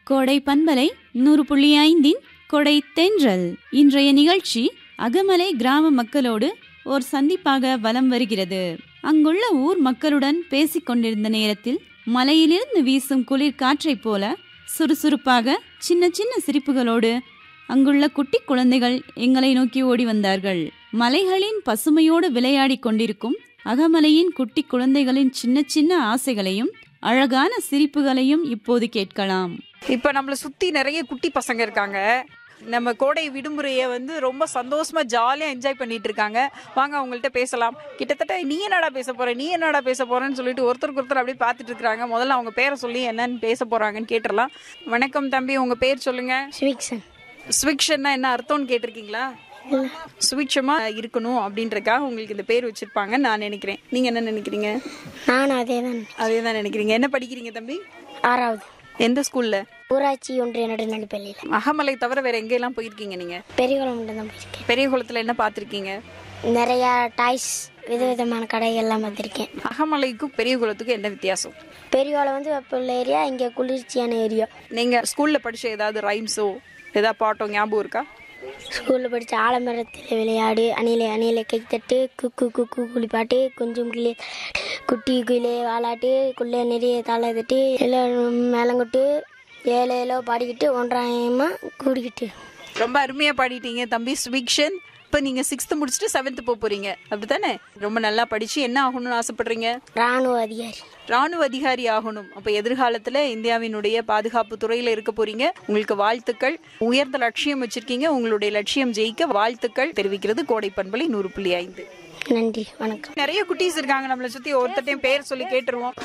கோடை பண்பலை நூறு புள்ளி ஐந்தின் கொடை தென்றல் இன்றைய நிகழ்ச்சி அகமலை கிராம மக்களோடு ஓர் சந்திப்பாக வலம் வருகிறது அங்குள்ள ஊர் மக்களுடன் பேசிக் கொண்டிருந்த நேரத்தில் மலையிலிருந்து வீசும் குளிர் காற்றைப் போல சுறுசுறுப்பாக சின்ன சின்ன சிரிப்புகளோடு அங்குள்ள குட்டி குழந்தைகள் எங்களை நோக்கி ஓடி வந்தார்கள் மலைகளின் பசுமையோடு விளையாடிக் கொண்டிருக்கும் அகமலையின் குட்டி குழந்தைகளின் சின்ன சின்ன ஆசைகளையும் அழகான சிரிப்புகளையும் இப்போது கேட்கலாம் இப்போ நம்மளை சுத்தி நிறைய குட்டி பசங்க இருக்காங்க நம்ம கோடை விடுமுறையை வந்து ரொம்ப சந்தோஷமா ஜாலியா என்ஜாய் பண்ணிட்டு இருக்காங்க வாங்க அவங்கள்ட்ட பேசலாம் கிட்டத்தட்ட நீ என்னடா பேச போற நீ என்னடா பேச போறேன்னு சொல்லிட்டு ஒருத்தருக்கு ஒருத்தர் அப்படியே பார்த்துட்டு இருக்காங்க முதல்ல அவங்க பேரை சொல்லி என்னன்னு பேச போறாங்கன்னு கேட்டுடலாம் வணக்கம் தம்பி உங்க பேர் சொல்லுங்க ஸ்விக்ஸன் ஸ்விக்ஷன்னா என்ன அர்த்தம்னு கேட்டிருக்கீங்களா சுவிட்சமா இருக்கணும் அப்படின்றக்காக உங்களுக்கு இந்த பேர் வச்சிருப்பாங்க நான் நினைக்கிறேன் நீங்க என்ன நினைக்கிறீங்க நானும் அதே தான் அதே தான் நினைக்கிறீங்க என்ன படிக்கிறீங்க தம்பி ஆறாவது எந்த ஸ்கூல்ல ஊராட்சி ஒன்றிய நடுநடுப்பள்ளியில் அகமலை தவிர வேற எங்கெல்லாம் போயிருக்கீங்க நீங்க பெரியகுளம் மட்டும் தான் போயிருக்கேன் பெரிய குளத்துல என்ன பார்த்திருக்கீங்க நிறையா டாய்ஸ் விதவிதமான கடைகள்லாம் பார்த்துருக்கேன் அகமலைக்கும் பெரிய குளத்துக்கும் என்ன வித்தியாசம் பெரியகுளம் வந்து வெப்புள்ள ஏரியா இங்கே குளிர்ச்சியான ஏரியா நீங்க ஸ்கூல்ல படிச்ச ஏதாவது ரைம்ஸோ ஏதாவது பாட்டோ ஞாபகம் இருக்கா ஸ்கூலில் படித்த ஆலமரத்தில் விளையாடு அணிலை அணிலை கைத்தட்டு குக்கு குக்கு குளிப்பாட்டு கொஞ்சம் கிளி குட்டி குயிலே வாலாட்டு குள்ளே நிறைய தாளை தட்டி எல்லாம் மேலங்கொட்டு ஏழு ஏழோ பாடிக்கிட்டு ஒன்றாயமாக கூடிக்கிட்டு ரொம்ப அருமையா பாடிட்டீங்க தம்பி ஸ்விக்ஷன் இப்போ நீங்க சிக்ஸ்த் முடிச்சுட்டு செவன்த் போக போறீங்க அப்படித்தானே ரொம்ப நல்லா படிச்சு என்ன ஆகணும்னு ஆசைப்படுறீங்க இராணுவ அதிகாரி ராணுவ அதிகாரி ஆகணும் அப்ப எதிர்காலத்துல இந்தியாவினுடைய பாதுகாப்பு துறையில இருக்க போறீங்க உங்களுக்கு வாழ்த்துக்கள் உயர்ந்த லட்சியம் வச்சிருக்கீங்க உங்களுடைய லட்சியம் ஜெயிக்க வாழ்த்துக்கள் தெரிவிக்கிறது கோடை பண்பலை நூறு புள்ளி ஐந்து நன்றி வணக்கம் நிறைய குட்டீஸ் இருக்காங்க நம்மளை சுத்தி ஒருத்தட்டையும் பேர் சொல்லி கேட்டுருவோம்